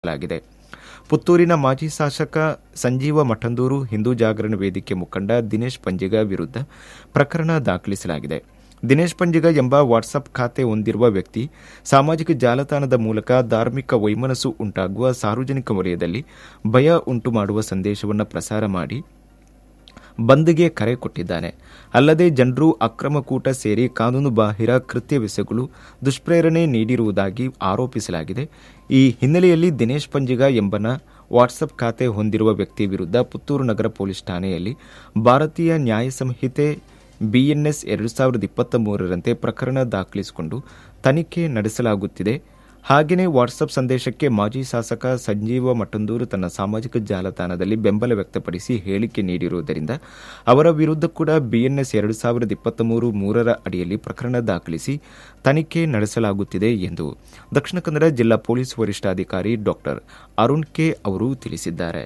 ಲಾಗಿದೆ ಪುತ್ತೂರಿನ ಮಾಜಿ ಶಾಸಕ ಸಂಜೀವ ಮಠಂದೂರು ಹಿಂದೂ ಜಾಗರಣ ವೇದಿಕೆ ಮುಖಂಡ ದಿನೇಶ್ ಪಂಜಿಗ ವಿರುದ್ಧ ಪ್ರಕರಣ ದಾಖಲಿಸಲಾಗಿದೆ ದಿನೇಶ್ ಪಂಜಿಗ ಎಂಬ ವಾಟ್ಸಪ್ ಖಾತೆ ಹೊಂದಿರುವ ವ್ಯಕ್ತಿ ಸಾಮಾಜಿಕ ಜಾಲತಾಣದ ಮೂಲಕ ಧಾರ್ಮಿಕ ವೈಮನಸ್ಸು ಉಂಟಾಗುವ ಸಾರ್ವಜನಿಕ ವಲಯದಲ್ಲಿ ಭಯ ಉಂಟು ಮಾಡುವ ಸಂದೇಶವನ್ನು ಪ್ರಸಾರ ಮಾಡಿ ಬಂದ್ಗೆ ಕರೆ ಕೊಟ್ಟಿದ್ದಾನೆ ಅಲ್ಲದೆ ಜನರು ಅಕ್ರಮ ಕೂಟ ಸೇರಿ ಕಾನೂನುಬಾಹಿರ ಕೃತ್ಯವೆಸಗಲು ದುಷ್ಪ್ರೇರಣೆ ನೀಡಿರುವುದಾಗಿ ಆರೋಪಿಸಲಾಗಿದೆ ಈ ಹಿನ್ನೆಲೆಯಲ್ಲಿ ದಿನೇಶ್ ಪಂಜಿಗ ಎಂಬನ ವಾಟ್ಸಪ್ ಖಾತೆ ಹೊಂದಿರುವ ವ್ಯಕ್ತಿ ವಿರುದ್ಧ ಪುತ್ತೂರು ನಗರ ಪೊಲೀಸ್ ಠಾಣೆಯಲ್ಲಿ ಭಾರತೀಯ ನ್ಯಾಯ ಸಂಹಿತೆ ಬಿಎನ್ಎಸ್ ಎರಡು ಸಾವಿರದ ಇಪ್ಪತ್ತ ಮೂರರಂತೆ ಪ್ರಕರಣ ದಾಖಲಿಸಿಕೊಂಡು ತನಿಖೆ ನಡೆಸಲಾಗುತ್ತಿದೆ ಹಾಗೆಯೇ ವಾಟ್ಸಪ್ ಸಂದೇಶಕ್ಕೆ ಮಾಜಿ ಶಾಸಕ ಸಂಜೀವ ಮಠಂದೂರು ತನ್ನ ಸಾಮಾಜಿಕ ಜಾಲತಾಣದಲ್ಲಿ ಬೆಂಬಲ ವ್ಯಕ್ತಪಡಿಸಿ ಹೇಳಿಕೆ ನೀಡಿರುವುದರಿಂದ ಅವರ ವಿರುದ್ಧ ಕೂಡ ಬಿಎನ್ಎಸ್ ಎರಡು ಸಾವಿರದ ಇಪ್ಪತ್ತ ಮೂರು ಮೂರರ ಅಡಿಯಲ್ಲಿ ಪ್ರಕರಣ ದಾಖಲಿಸಿ ತನಿಖೆ ನಡೆಸಲಾಗುತ್ತಿದೆ ಎಂದು ದಕ್ಷಿಣ ಕನ್ನಡ ಜಿಲ್ಲಾ ಪೊಲೀಸ್ ವರಿಷ್ಠಾಧಿಕಾರಿ ಡಾಕ್ಟರ್ ಅರುಣ್ ಕೆ ಅವರು ತಿಳಿಸಿದ್ದಾರೆ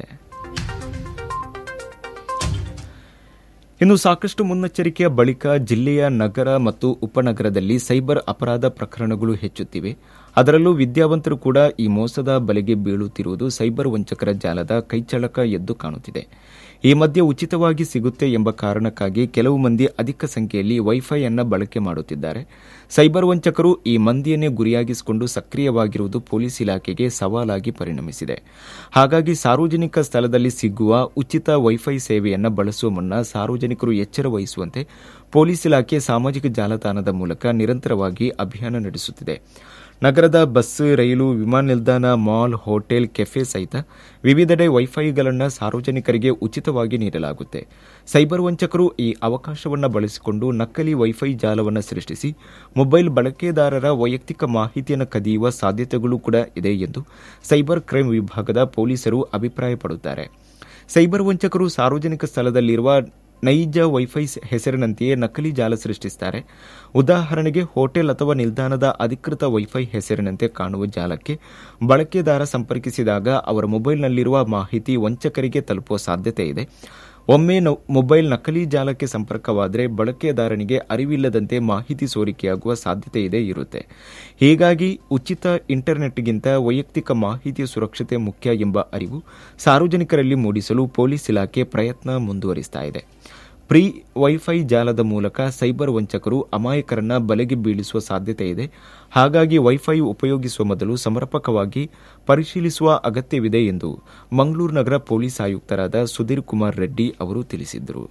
ಇನ್ನು ಸಾಕಷ್ಟು ಮುನ್ನೆಚ್ಚರಿಕೆಯ ಬಳಿಕ ಜಿಲ್ಲೆಯ ನಗರ ಮತ್ತು ಉಪನಗರದಲ್ಲಿ ಸೈಬರ್ ಅಪರಾಧ ಪ್ರಕರಣಗಳು ಹೆಚ್ಚುತ್ತಿವೆ ಅದರಲ್ಲೂ ವಿದ್ಯಾವಂತರು ಕೂಡ ಈ ಮೋಸದ ಬಲೆಗೆ ಬೀಳುತ್ತಿರುವುದು ಸೈಬರ್ ವಂಚಕರ ಜಾಲದ ಕೈಚಳಕ ಎದ್ದು ಕಾಣುತ್ತಿದೆ ಈ ಮಧ್ಯೆ ಉಚಿತವಾಗಿ ಸಿಗುತ್ತೆ ಎಂಬ ಕಾರಣಕ್ಕಾಗಿ ಕೆಲವು ಮಂದಿ ಅಧಿಕ ಸಂಖ್ಯೆಯಲ್ಲಿ ವೈಫೈ ಅನ್ನ ಬಳಕೆ ಮಾಡುತ್ತಿದ್ದಾರೆ ಸೈಬರ್ ವಂಚಕರು ಈ ಮಂದಿಯನ್ನೇ ಗುರಿಯಾಗಿಸಿಕೊಂಡು ಸಕ್ರಿಯವಾಗಿರುವುದು ಪೊಲೀಸ್ ಇಲಾಖೆಗೆ ಸವಾಲಾಗಿ ಪರಿಣಮಿಸಿದೆ ಹಾಗಾಗಿ ಸಾರ್ವಜನಿಕ ಸ್ಥಳದಲ್ಲಿ ಸಿಗುವ ಉಚಿತ ವೈಫೈ ಸೇವೆಯನ್ನು ಬಳಸುವ ಮುನ್ನ ಸಾರ್ವಜನಿಕರು ಎಚ್ಚರ ವಹಿಸುವಂತೆ ಪೊಲೀಸ್ ಇಲಾಖೆ ಸಾಮಾಜಿಕ ಜಾಲತಾಣದ ಮೂಲಕ ನಿರಂತರವಾಗಿ ಅಭಿಯಾನ ನಡೆಸುತ್ತಿದೆ ನಗರದ ಬಸ್ ರೈಲು ವಿಮಾನ ನಿಲ್ದಾಣ ಮಾಲ್ ಹೋಟೆಲ್ ಕೆಫೆ ಸಹಿತ ವಿವಿಧೆಡೆ ವೈಫೈಗಳನ್ನು ಸಾರ್ವಜನಿಕರಿಗೆ ಉಚಿತವಾಗಿ ನೀಡಲಾಗುತ್ತೆ ಸೈಬರ್ ವಂಚಕರು ಈ ಅವಕಾಶವನ್ನು ಬಳಸಿಕೊಂಡು ನಕಲಿ ವೈಫೈ ಜಾಲವನ್ನು ಸೃಷ್ಟಿಸಿ ಮೊಬೈಲ್ ಬಳಕೆದಾರರ ವೈಯಕ್ತಿಕ ಮಾಹಿತಿಯನ್ನು ಕದಿಯುವ ಸಾಧ್ಯತೆಗಳು ಕೂಡ ಇದೆ ಎಂದು ಸೈಬರ್ ಕ್ರೈಮ್ ವಿಭಾಗದ ಪೊಲೀಸರು ಅಭಿಪ್ರಾಯಪಡುತ್ತಾರೆ ಸೈಬರ್ ವಂಚಕರು ಸಾರ್ವಜನಿಕ ಸ್ಥಳದಲ್ಲಿರುವ ನೈಜ ವೈಫೈ ಹೆಸರಿನಂತೆಯೇ ನಕಲಿ ಜಾಲ ಸೃಷ್ಟಿಸುತ್ತಾರೆ ಉದಾಹರಣೆಗೆ ಹೋಟೆಲ್ ಅಥವಾ ನಿಲ್ದಾಣದ ಅಧಿಕೃತ ವೈಫೈ ಹೆಸರಿನಂತೆ ಕಾಣುವ ಜಾಲಕ್ಕೆ ಬಳಕೆದಾರ ಸಂಪರ್ಕಿಸಿದಾಗ ಅವರ ಮೊಬೈಲ್ನಲ್ಲಿರುವ ಮಾಹಿತಿ ವಂಚಕರಿಗೆ ತಲುಪುವ ಸಾಧ್ಯತೆ ಇದೆ ಒಮ್ಮೆ ಮೊಬೈಲ್ ನಕಲಿ ಜಾಲಕ್ಕೆ ಸಂಪರ್ಕವಾದರೆ ಬಳಕೆದಾರನಿಗೆ ಅರಿವಿಲ್ಲದಂತೆ ಮಾಹಿತಿ ಸೋರಿಕೆಯಾಗುವ ಸಾಧ್ಯತೆ ಇದೆ ಇರುತ್ತೆ ಹೀಗಾಗಿ ಉಚಿತ ಇಂಟರ್ನೆಟ್ಗಿಂತ ವೈಯಕ್ತಿಕ ಮಾಹಿತಿಯ ಸುರಕ್ಷತೆ ಮುಖ್ಯ ಎಂಬ ಅರಿವು ಸಾರ್ವಜನಿಕರಲ್ಲಿ ಮೂಡಿಸಲು ಪೊಲೀಸ್ ಇಲಾಖೆ ಪ್ರಯತ್ನ ಮುಂದುವರಿಸ್ತಾ ಇದೆ ಪ್ರೀ ವೈಫೈ ಜಾಲದ ಮೂಲಕ ಸೈಬರ್ ವಂಚಕರು ಅಮಾಯಕರನ್ನ ಬಲೆಗೆ ಬೀಳಿಸುವ ಸಾಧ್ಯತೆ ಇದೆ ಹಾಗಾಗಿ ವೈಫೈ ಉಪಯೋಗಿಸುವ ಮೊದಲು ಸಮರ್ಪಕವಾಗಿ ಪರಿಶೀಲಿಸುವ ಅಗತ್ಯವಿದೆ ಎಂದು ಮಂಗಳೂರು ನಗರ ಪೊಲೀಸ್ ಆಯುಕ್ತರಾದ ಸುಧೀರ್ ಕುಮಾರ್ ರೆಡ್ಡಿ ಅವರು ತಿಳಿಸಿದರು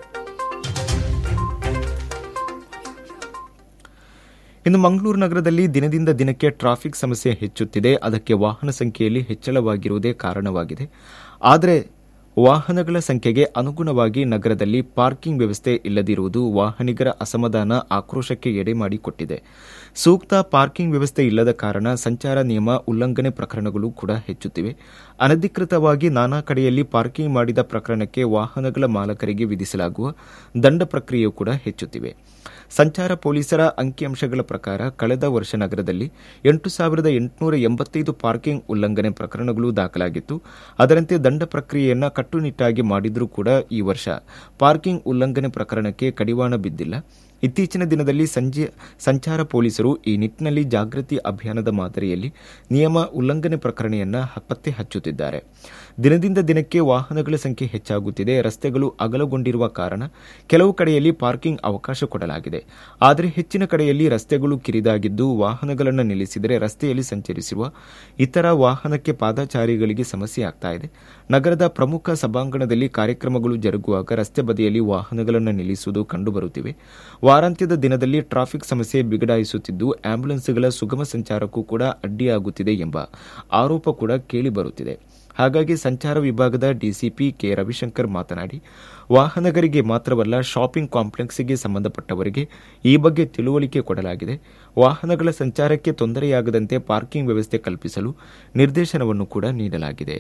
ಇನ್ನು ಮಂಗಳೂರು ನಗರದಲ್ಲಿ ದಿನದಿಂದ ದಿನಕ್ಕೆ ಟ್ರಾಫಿಕ್ ಸಮಸ್ಯೆ ಹೆಚ್ಚುತ್ತಿದೆ ಅದಕ್ಕೆ ವಾಹನ ಸಂಖ್ಯೆಯಲ್ಲಿ ಹೆಚ್ಚಳವಾಗಿರುವುದೇ ಕಾರಣವಾಗಿದೆ ಆದರೆ ವಾಹನಗಳ ಸಂಖ್ಯೆಗೆ ಅನುಗುಣವಾಗಿ ನಗರದಲ್ಲಿ ಪಾರ್ಕಿಂಗ್ ವ್ಯವಸ್ಥೆ ಇಲ್ಲದಿರುವುದು ವಾಹನಿಗರ ಅಸಮಾಧಾನ ಆಕ್ರೋಶಕ್ಕೆ ಎಡೆ ಮಾಡಿಕೊಟ್ಟಿದೆ ಸೂಕ್ತ ಪಾರ್ಕಿಂಗ್ ವ್ಯವಸ್ಥೆ ಇಲ್ಲದ ಕಾರಣ ಸಂಚಾರ ನಿಯಮ ಉಲ್ಲಂಘನೆ ಪ್ರಕರಣಗಳು ಕೂಡ ಹೆಚ್ಚುತ್ತಿವೆ ಅನಧಿಕೃತವಾಗಿ ನಾನಾ ಕಡೆಯಲ್ಲಿ ಪಾರ್ಕಿಂಗ್ ಮಾಡಿದ ಪ್ರಕರಣಕ್ಕೆ ವಾಹನಗಳ ಮಾಲಕರಿಗೆ ವಿಧಿಸಲಾಗುವ ದಂಡ ಪ್ರಕ್ರಿಯೆಯೂ ಕೂಡ ಹೆಚ್ಚುತ್ತಿವೆ ಸಂಚಾರ ಪೊಲೀಸರ ಅಂಕಿಅಂಶಗಳ ಪ್ರಕಾರ ಕಳೆದ ವರ್ಷ ನಗರದಲ್ಲಿ ಎಂಟು ಸಾವಿರದ ಎಂಟುನೂರ ಎಂಬತ್ತೈದು ಪಾರ್ಕಿಂಗ್ ಉಲ್ಲಂಘನೆ ಪ್ರಕರಣಗಳು ದಾಖಲಾಗಿತ್ತು ಅದರಂತೆ ದಂಡ ಪ್ರಕ್ರಿಯೆಯನ್ನು ಕಟ್ಟುನಿಟ್ಟಾಗಿ ಮಾಡಿದ್ರೂ ಕೂಡ ಈ ವರ್ಷ ಪಾರ್ಕಿಂಗ್ ಉಲ್ಲಂಘನೆ ಪ್ರಕರಣಕ್ಕೆ ಕಡಿವಾಣ ಬಿದ್ದಿಲ್ಲ ಇತ್ತೀಚಿನ ದಿನದಲ್ಲಿ ಸಂಜೆ ಸಂಚಾರ ಪೊಲೀಸರು ಈ ನಿಟ್ಟಿನಲ್ಲಿ ಜಾಗೃತಿ ಅಭಿಯಾನದ ಮಾದರಿಯಲ್ಲಿ ನಿಯಮ ಉಲ್ಲಂಘನೆ ಪ್ರಕರಣವನ್ನು ಪತ್ತೆ ಹಚ್ಚುತ್ತಿದ್ದಾರೆ ದಿನದಿಂದ ದಿನಕ್ಕೆ ವಾಹನಗಳ ಸಂಖ್ಯೆ ಹೆಚ್ಚಾಗುತ್ತಿದೆ ರಸ್ತೆಗಳು ಅಗಲಗೊಂಡಿರುವ ಕಾರಣ ಕೆಲವು ಕಡೆಯಲ್ಲಿ ಪಾರ್ಕಿಂಗ್ ಅವಕಾಶ ಕೊಡಲಾಗಿದೆ ಆದರೆ ಹೆಚ್ಚಿನ ಕಡೆಯಲ್ಲಿ ರಸ್ತೆಗಳು ಕಿರಿದಾಗಿದ್ದು ವಾಹನಗಳನ್ನು ನಿಲ್ಲಿಸಿದರೆ ರಸ್ತೆಯಲ್ಲಿ ಸಂಚರಿಸಿರುವ ಇತರ ವಾಹನಕ್ಕೆ ಪಾದಚಾರಿಗಳಿಗೆ ಸಮಸ್ಯೆ ಆಗ್ತಾ ಇದೆ ನಗರದ ಪ್ರಮುಖ ಸಭಾಂಗಣದಲ್ಲಿ ಕಾರ್ಯಕ್ರಮಗಳು ಜರುಗುವಾಗ ರಸ್ತೆ ಬದಿಯಲ್ಲಿ ವಾಹನಗಳನ್ನು ನಿಲ್ಲಿಸುವುದು ಕಂಡುಬರುತ್ತಿವೆ ವಾರಾಂತ್ಯದ ದಿನದಲ್ಲಿ ಟ್ರಾಫಿಕ್ ಸಮಸ್ಯೆ ಬಿಗಡಾಯಿಸುತ್ತಿದ್ದು ಆಂಬ್ಯುಲೆನ್ಸ್ಗಳ ಸುಗಮ ಸಂಚಾರಕ್ಕೂ ಕೂಡ ಅಡ್ಡಿಯಾಗುತ್ತಿದೆ ಎಂಬ ಆರೋಪ ಕೂಡ ಕೇಳಿಬರುತ್ತಿದೆ ಹಾಗಾಗಿ ಸಂಚಾರ ವಿಭಾಗದ ಡಿಸಿಪಿ ಕೆ ರವಿಶಂಕರ್ ಮಾತನಾಡಿ ವಾಹನಗರಿಗೆ ಮಾತ್ರವಲ್ಲ ಶಾಪಿಂಗ್ ಕಾಂಪ್ಲೆಕ್ಸ್ಗೆ ಸಂಬಂಧಪಟ್ಟವರಿಗೆ ಈ ಬಗ್ಗೆ ತಿಳುವಳಿಕೆ ಕೊಡಲಾಗಿದೆ ವಾಹನಗಳ ಸಂಚಾರಕ್ಕೆ ತೊಂದರೆಯಾಗದಂತೆ ಪಾರ್ಕಿಂಗ್ ವ್ಯವಸ್ಥೆ ಕಲ್ಪಿಸಲು ನಿರ್ದೇಶನವನ್ನು ಕೂಡ ನೀಡಲಾಗಿದೆ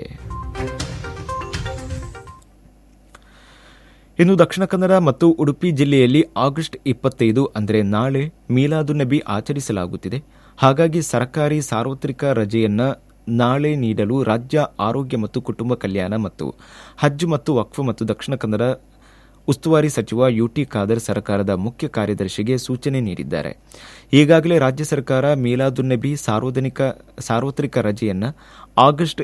ಇನ್ನು ದಕ್ಷಿಣ ಕನ್ನಡ ಮತ್ತು ಉಡುಪಿ ಜಿಲ್ಲೆಯಲ್ಲಿ ಆಗಸ್ಟ್ ಇಪ್ಪತ್ತೈದು ಅಂದರೆ ನಾಳೆ ಮೀಲಾದು ನಬಿ ಆಚರಿಸಲಾಗುತ್ತಿದೆ ಹಾಗಾಗಿ ಸರ್ಕಾರಿ ಸಾರ್ವತ್ರಿಕ ರಜೆಯನ್ನ ನಾಳೆ ನೀಡಲು ರಾಜ್ಯ ಆರೋಗ್ಯ ಮತ್ತು ಕುಟುಂಬ ಕಲ್ಯಾಣ ಮತ್ತು ಹಜ್ ಮತ್ತು ವಕ್ಫ್ ಮತ್ತು ದಕ್ಷಿಣ ಕನ್ನಡ ಉಸ್ತುವಾರಿ ಸಚಿವ ಯುಟಿ ಖಾದರ್ ಸರ್ಕಾರದ ಮುಖ್ಯ ಕಾರ್ಯದರ್ಶಿಗೆ ಸೂಚನೆ ನೀಡಿದ್ದಾರೆ ಈಗಾಗಲೇ ರಾಜ್ಯ ಸರ್ಕಾರ ಮೀಲಾದುನ್ನಬಿ ಸಾರ್ವಜನಿಕ ಸಾರ್ವತ್ರಿಕ ರಜೆಯನ್ನು ಆಗಸ್ಟ್